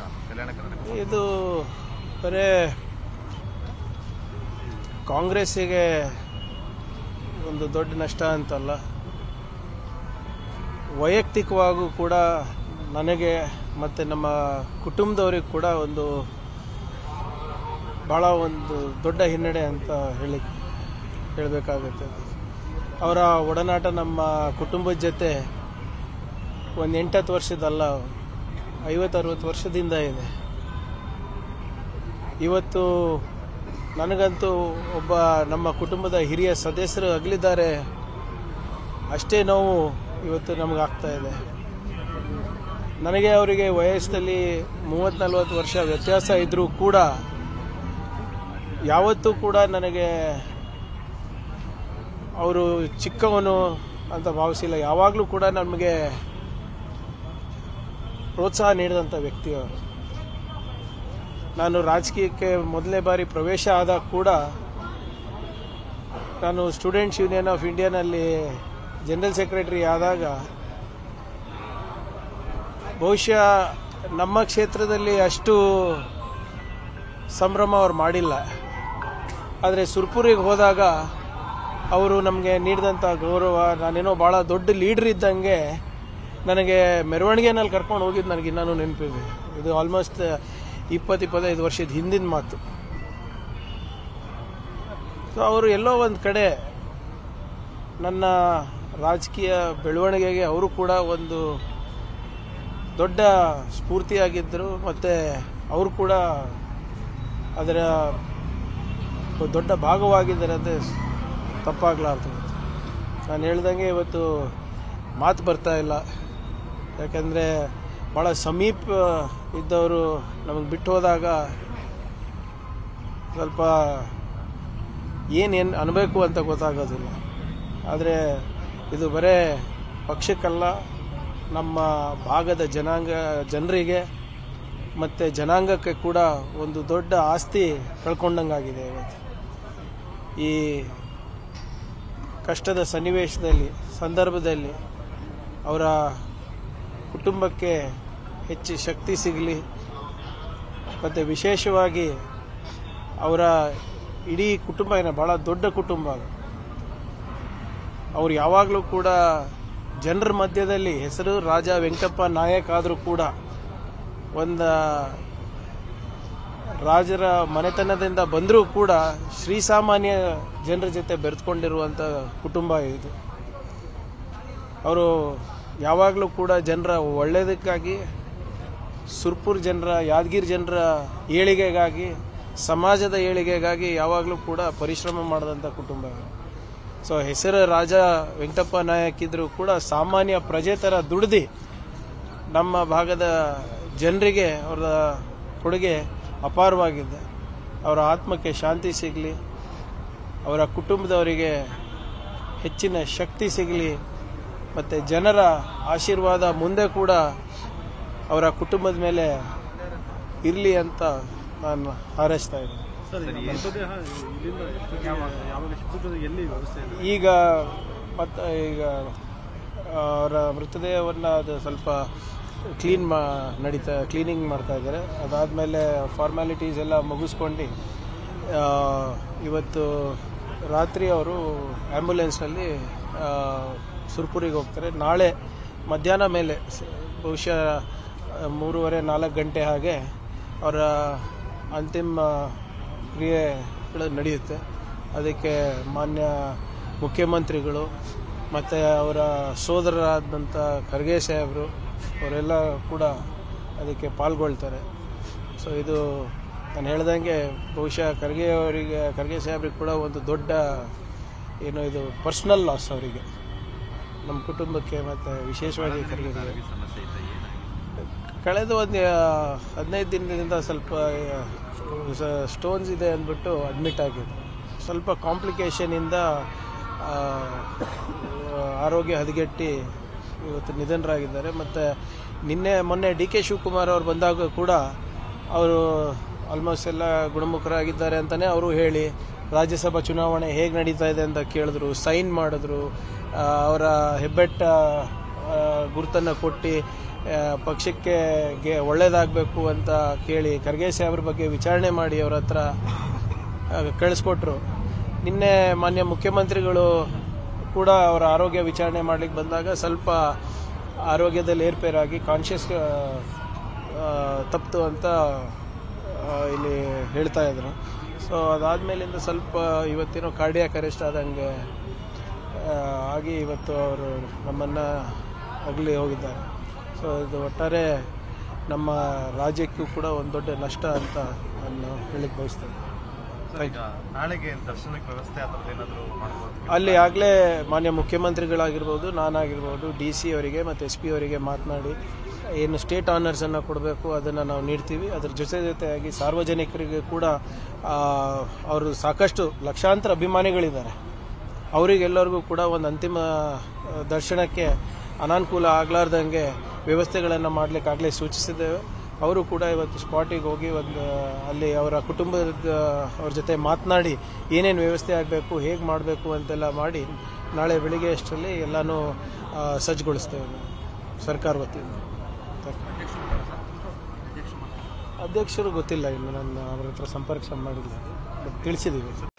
ಕಲ್ಯಾಣ ಕರ್ನಾಟಕ ಇದು ಬರೇ ಕಾಂಗ್ರೆಸ್ಸಿಗೆ ಒಂದು ದೊಡ್ಡ ನಷ್ಟ ಅಂತಲ್ಲ ವೈಯಕ್ತಿಕವಾಗೂ ಕೂಡ ನನಗೆ ಮತ್ತು ನಮ್ಮ ಕುಟುಂಬದವ್ರಿಗೆ ಕೂಡ ಒಂದು ಭಾಳ ಒಂದು ದೊಡ್ಡ ಹಿನ್ನಡೆ ಅಂತ ಹೇಳಿ ಹೇಳಬೇಕಾಗುತ್ತೆ ಅವರ ಒಡನಾಟ ನಮ್ಮ ಕುಟುಂಬದ ಜೊತೆ ಒಂದು ಎಂಟತ್ತು ವರ್ಷದಲ್ಲ ಐವತ್ತು ಅರವತ್ತು ವರ್ಷದಿಂದ ಇದೆ ಇವತ್ತು ನನಗಂತೂ ಒಬ್ಬ ನಮ್ಮ ಕುಟುಂಬದ ಹಿರಿಯ ಸದಸ್ಯರು ಅಗಲಿದ್ದಾರೆ ಅಷ್ಟೇ ನೋವು ಇವತ್ತು ನಮಗೆ ಆಗ್ತಾ ಇದೆ ನನಗೆ ಅವರಿಗೆ ವಯಸ್ಸಲ್ಲಿ ಮೂವತ್ತು ನಲ್ವತ್ತು ವರ್ಷ ವ್ಯತ್ಯಾಸ ಇದ್ದರೂ ಕೂಡ ಯಾವತ್ತೂ ಕೂಡ ನನಗೆ ಅವರು ಚಿಕ್ಕವನು ಅಂತ ಭಾವಿಸಿಲ್ಲ ಯಾವಾಗಲೂ ಕೂಡ ನಮಗೆ ಪ್ರೋತ್ಸಾಹ ನೀಡಿದಂಥ ವ್ಯಕ್ತಿ ಅವರು ನಾನು ರಾಜಕೀಯಕ್ಕೆ ಮೊದಲನೇ ಬಾರಿ ಪ್ರವೇಶ ಆದಾಗ ಕೂಡ ನಾನು ಸ್ಟೂಡೆಂಟ್ಸ್ ಯೂನಿಯನ್ ಆಫ್ ಇಂಡಿಯಾನಲ್ಲಿ ಜನರಲ್ ಸೆಕ್ರೆಟರಿ ಆದಾಗ ಬಹುಶಃ ನಮ್ಮ ಕ್ಷೇತ್ರದಲ್ಲಿ ಅಷ್ಟು ಸಂಭ್ರಮ ಅವ್ರು ಮಾಡಿಲ್ಲ ಆದರೆ ಸುರ್ಪುರಿಗೆ ಹೋದಾಗ ಅವರು ನಮಗೆ ನೀಡಿದಂಥ ಗೌರವ ನಾನೇನೋ ಭಾಳ ದೊಡ್ಡ ಲೀಡ್ರ್ ಇದ್ದಂಗೆ ನನಗೆ ಮೆರವಣಿಗೆನಲ್ಲಿ ಕರ್ಕೊಂಡು ಹೋಗಿದ್ದು ನನಗೆ ಇನ್ನೂ ನೆನಪಿದೆ ಇದು ಆಲ್ಮೋಸ್ಟ್ ಇಪ್ಪತ್ತು ಇಪ್ಪತ್ತೈದು ವರ್ಷದ ಹಿಂದಿನ ಮಾತು ಸೊ ಅವರು ಎಲ್ಲೋ ಒಂದು ಕಡೆ ನನ್ನ ರಾಜಕೀಯ ಬೆಳವಣಿಗೆಗೆ ಅವರು ಕೂಡ ಒಂದು ದೊಡ್ಡ ಸ್ಫೂರ್ತಿಯಾಗಿದ್ದರು ಮತ್ತು ಅವರು ಕೂಡ ಅದರ ಒಂದು ದೊಡ್ಡ ಭಾಗವಾಗಿದ್ದಾರೆ ಅಂತ ತಪ್ಪಾಗಲಾರ್ದು ನಾನು ಹೇಳ್ದಂಗೆ ಇವತ್ತು ಮಾತು ಬರ್ತಾ ಇಲ್ಲ ಯಾಕಂದರೆ ಭಾಳ ಸಮೀಪ ಇದ್ದವರು ನಮಗೆ ಬಿಟ್ಟು ಹೋದಾಗ ಸ್ವಲ್ಪ ಏನೇನು ಅನ್ಬೇಕು ಅಂತ ಗೊತ್ತಾಗೋದಿಲ್ಲ ಆದರೆ ಇದು ಬರೇ ಪಕ್ಷಕ್ಕಲ್ಲ ನಮ್ಮ ಭಾಗದ ಜನಾಂಗ ಜನರಿಗೆ ಮತ್ತು ಜನಾಂಗಕ್ಕೆ ಕೂಡ ಒಂದು ದೊಡ್ಡ ಆಸ್ತಿ ಕಳ್ಕೊಂಡಂಗಾಗಿದೆ ಇವತ್ತು ಈ ಕಷ್ಟದ ಸನ್ನಿವೇಶದಲ್ಲಿ ಸಂದರ್ಭದಲ್ಲಿ ಅವರ ಕುಟುಂಬಕ್ಕೆ ಹೆಚ್ಚು ಶಕ್ತಿ ಸಿಗಲಿ ಮತ್ತು ವಿಶೇಷವಾಗಿ ಅವರ ಇಡೀ ಕುಟುಂಬ ಏನೋ ಭಾಳ ದೊಡ್ಡ ಕುಟುಂಬ ಅದು. ಅವ್ರು ಯಾವಾಗಲೂ ಕೂಡ ಜನರ ಮಧ್ಯದಲ್ಲಿ ಹೆಸರು ರಾಜ ವೆಂಕಟಪ್ಪ ನಾಯಕ್ ಆದರೂ ಕೂಡ ಒಂದು ರಾಜರ ಮನೆತನದಿಂದ ಬಂದರೂ ಕೂಡ ಶ್ರೀಸಾಮಾನ್ಯ ಜನರ ಜೊತೆ ಬೆರೆತ್ಕೊಂಡಿರುವಂಥ ಕುಟುಂಬ ಇದು ಅವರು ಯಾವಾಗಲೂ ಕೂಡ ಜನರ ಒಳ್ಳೆಯದಕ್ಕಾಗಿ ಸುರ್ಪುರ್ ಜನರ ಯಾದಗಿರಿ ಜನರ ಏಳಿಗೆಗಾಗಿ ಸಮಾಜದ ಏಳಿಗೆಗಾಗಿ ಯಾವಾಗಲೂ ಕೂಡ ಪರಿಶ್ರಮ ಮಾಡಿದಂಥ ಕುಟುಂಬ ಇದು. ಸೊ ಹೆಸರು ರಾಜ ವೆಂಕಟಪ್ಪ ನಾಯಕ್ ಇದ್ರೂ ಕೂಡ ಸಾಮಾನ್ಯ ಪ್ರಜೆ ಥರ ದುಡ್ದು ನಮ್ಮ ಭಾಗದ ಜನರಿಗೆ ಅವರ ಕೊಡುಗೆ ಅಪಾರವಾಗಿದೆ ಅವರ ಆತ್ಮಕ್ಕೆ ಶಾಂತಿ ಸಿಗಲಿ ಅವರ ಕುಟುಂಬದವರಿಗೆ ಹೆಚ್ಚಿನ ಶಕ್ತಿ ಸಿಗಲಿ ಮತ್ತು ಜನರ ಆಶೀರ್ವಾದ ಮುಂದೆ ಕೂಡ ಅವರ ಕುಟುಂಬದ ಮೇಲೆ ಇರಲಿ ಅಂತ ನಾನು ಹಾರೈಸ್ತಾ ಇದ್ದೀನಿ ಸರ್ ಈಗ ಮೃತದೇಹ ಇಲ್ಲಿಂದ ಎಷ್ಟೊತ್ತಿಗೆ ಯಾವಾಗ ಎಷ್ಟೊತ್ತಿಗೆ ಎಲ್ಲಿ ವ್ಯವಸ್ಥೆ ಇದೆ ಈಗ ಮತ್ತು ಈಗ ಅವರ ಮೃತದೇಹವನ್ನು ಅದು ಸ್ವಲ್ಪ ಕ್ಲೀನ್ ಮಾ ನಡೀತಾ ಕ್ಲೀನಿಂಗ್ ಮಾಡ್ತಾ ಇದ್ದಾರೆ ಅದಾದಮೇಲೆ ಫಾರ್ಮ್ಯಾಲಿಟೀಸ್ ಎಲ್ಲ ಮುಗಿಸ್ಕೊಂಡು ಆ, ಇವತ್ತು ರಾತ್ರಿ ಅವರು ಆ್ಯಂಬುಲೆನ್ಸ್ನಲ್ಲಿ ಸುರ್ಪುರಿಗೆ ಹೋಗ್ತಾರೆ ನಾಳೆ ಮಧ್ಯಾಹ್ನ ಮೇಲೆ ಸ- ಬಹುಶಃ ಆ, ಮೂರುವರೆ ನಾಲ್ಕು ಗಂಟೆ ಹಾಗೆ ಅವರ ಅಂತಿಮ ಕ್ರಿಯೆಗಳು ನಡೆಯುತ್ತೆ ಅದಕ್ಕೆ ಮಾನ್ಯ ಮುಖ್ಯಮಂತ್ರಿಗಳು ಮತ್ತು ಅವರ ಸೋದರರಾದಂಥ ಖರ್ಗೆ ಸಾಹೇಬರು ಅವರೆಲ್ಲ ಕೂಡ ಅದಕ್ಕೆ ಪಾಲ್ಗೊಳ್ತಾರೆ ಸೊ ಇದು ನಾನು ಹೇಳ್ದಂಗೆ ಬಹುಶಃ ಖರ್ಗೆ ಅವರಿಗೆ ಖರ್ಗೆ ಸಾಹೇಬ್ರಿಗೆ ಕೂಡ ಒಂದು ದೊಡ್ಡ ಏನು ಇದು ಪರ್ಸ್ನಲ್ ಲಾಸ್ ಅವರಿಗೆ ನಮ್ಮ ಕುಟುಂಬಕ್ಕೆ ಮತ್ತು ವಿಶೇಷವಾಗಿ ಖರ್ಗೆ ಸಾಹೇಬ್ರಿಗೆ. ಸಮಸ್ಯೆ ಇತ್ತ ಏನಾಗಿದೆ ಕಳೆದ ಒಂದು ಹದಿನೈದು ದಿನದಿಂದ ಸ್ವಲ್ಪ ಸ್ಟೋನ್ಸ್ ಇದೆ ಅಂದ್ಬಿಟ್ಟು ಅಡ್ಮಿಟ್ ಆಗಿದೆ ಸ್ವಲ್ಪ ಕಾಂಪ್ಲಿಕೇಶನಿಂದ ಆ, ಆರೋಗ್ಯ ಹದಗೆಟ್ಟು ಇವತ್ತು ನಿಧನರಾಗಿದ್ದಾರೆ ಮತ್ತು ನಿನ್ನೆ ಮೊನ್ನೆ ಡಿ ಕೆ ಶಿವಕುಮಾರ್ ಅವರು ಬಂದಾಗ ಕೂಡ ಅವರು ಆಲ್ಮೋಸ್ಟ್ ಎಲ್ಲ ಗುಣಮುಖರಾಗಿದ್ದಾರೆ ಅಂತಲೇ ಅವರು ಹೇಳಿ ರಾಜ್ಯಸಭಾ ಚುನಾವಣೆ ಹೇಗೆ ನಡೀತಾ ಇದೆ ಅಂತ ಕೇಳಿದ್ರು ಸೈನ್ ಮಾಡಿದ್ರು ಆ, ಅವರ ಹೆಬ್ಬೆಟ್ಟ ಗುರುತನ್ನು ಕೊಟ್ಟು ಆ, ಪಕ್ಷಕ್ಕೆ ಗೆ ಒಳ್ಳೇದಾಗಬೇಕು ಅಂತ ಕೇಳಿ ಖರ್ಗೆ ಸಾಹೇಬ್ರ ಬಗ್ಗೆ ವಿಚಾರಣೆ ಮಾಡಿ ಅವ್ರ ಹತ್ರ ಆ, ಕಳಿಸ್ಕೊಟ್ರು ನಿನ್ನೆ ಮಾನ್ಯ ಮುಖ್ಯಮಂತ್ರಿಗಳು ಕೂಡ ಅವರ ಆರೋಗ್ಯ ವಿಚಾರಣೆ ಮಾಡ್ಲಿಕ್ಕೆ ಬಂದಾಗ ಸ್ವಲ್ಪ ಆರೋಗ್ಯದಲ್ಲಿ ಏರ್ಪೇರಾಗಿ ಕಾನ್ಷಿಯಸ್ ತಪ್ಪಿತು ಅಂತ ಆ, ಇಲ್ಲಿ ಹೇಳ್ತಾ ಇದ್ರು ಸೊ ಅದಾದ್ಮೇಲಿಂದ ಸ್ವಲ್ಪ ಇವತ್ತೇನೋ ಕಾರ್ಡಿಯಾಕ್ ಅರೆಸ್ಟ್ ಆದಂಗೆ ಆ, ಆಗಿ ಇವತ್ತು ಅವರು ನಮ್ಮನ್ನು ಅಗಲಿ ಹೋಗಿದ್ದಾರೆ ಸೊ ಇದು ಒಟ್ಟಾರೆ ನಮ್ಮ ರಾಜ್ಯಕ್ಕೂ ಕೂಡ ಒಂದು ದೊಡ್ಡ ನಷ್ಟ ಅಂತ ನಾನು ಹೇಳಿಕ್ಕೆ ಬಯಸ್ತೇನೆ ಸರ್, ಈಗ ನಾಳೆಗೆ ದರ್ಶನಕ್ಕೆ ವ್ಯವಸ್ಥೆ ಆ ಥರದ್ದು ಏನಾದರೂ ಮಾಡ್ಬೋದು ಅಲ್ಲಿ ಆಗಲೇ ಮಾನ್ಯ ಮುಖ್ಯಮಂತ್ರಿಗಳಾಗಿರ್ಬೋದು ನಾನಾಗಿರ್ಬೋದು ಡಿ ಸಿ ಅವರಿಗೆ ಮತ್ತು ಎಸ್ ಪಿ ಅವರಿಗೆ ಮಾತನಾಡಿ ಏನು ಸ್ಟೇಟ್ ಆನರ್ಸನ್ನು ಕೊಡಬೇಕು ಅದನ್ನು ನಾವು ನೀಡ್ತೀವಿ ಅದ್ರ ಜೊತೆ ಜೊತೆಯಾಗಿ ಸಾರ್ವಜನಿಕರಿಗೆ ಕೂಡ ಆ, ಅವರು ಸಾಕಷ್ಟು ಲಕ್ಷಾಂತರ ಅಭಿಮಾನಿಗಳಿದ್ದಾರೆ ಅವರಿಗೆಲ್ಲರಿಗೂ ಕೂಡ ಒಂದು ಅಂತಿಮ ಆ, ದರ್ಶನಕ್ಕೆ ಅನಾನುಕೂಲ ಆಗಲಾರ್ದಂಗೆ ವ್ಯವಸ್ಥೆಗಳನ್ನು ಮಾಡಲಿಕ್ಕಾಗಲೇ ಸೂಚಿಸಿದ್ದೇವೆ ಅವರು ಕೂಡ ಇವತ್ತು ಸ್ಪಾಟಿಗೆ ಹೋಗಿ ಒಂದು ಅಲ್ಲಿ ಅವರ ಕುಟುಂಬದ ಅವ್ರ ಜೊತೆ ಮಾತನಾಡಿ ಏನೇನು ವ್ಯವಸ್ಥೆ ಆಗಬೇಕು ಹೇಗೆ ಮಾಡಬೇಕು ಅಂತೆಲ್ಲ ಮಾಡಿ ನಾಳೆ ಬೆಳಿಗ್ಗೆ ಅಷ್ಟರಲ್ಲಿ ಎಲ್ಲನೂ ಆ, ಸಜ್ಜುಗೊಳಿಸ್ತೇವೆ ನಾವು ಸರ್ಕಾರ ವತಿಯಿಂದ ಅಧ್ಯಕ್ಷರು ಗೊತ್ತಿಲ್ಲ ಇನ್ನು ನಾನು ಅವ್ರ ಹತ್ರ ಸಂಪರ್ಕ ಮಾಡಿಲ್ಲ ಬಟ್ ತಿಳಿಸಿದ್ದೀವಿ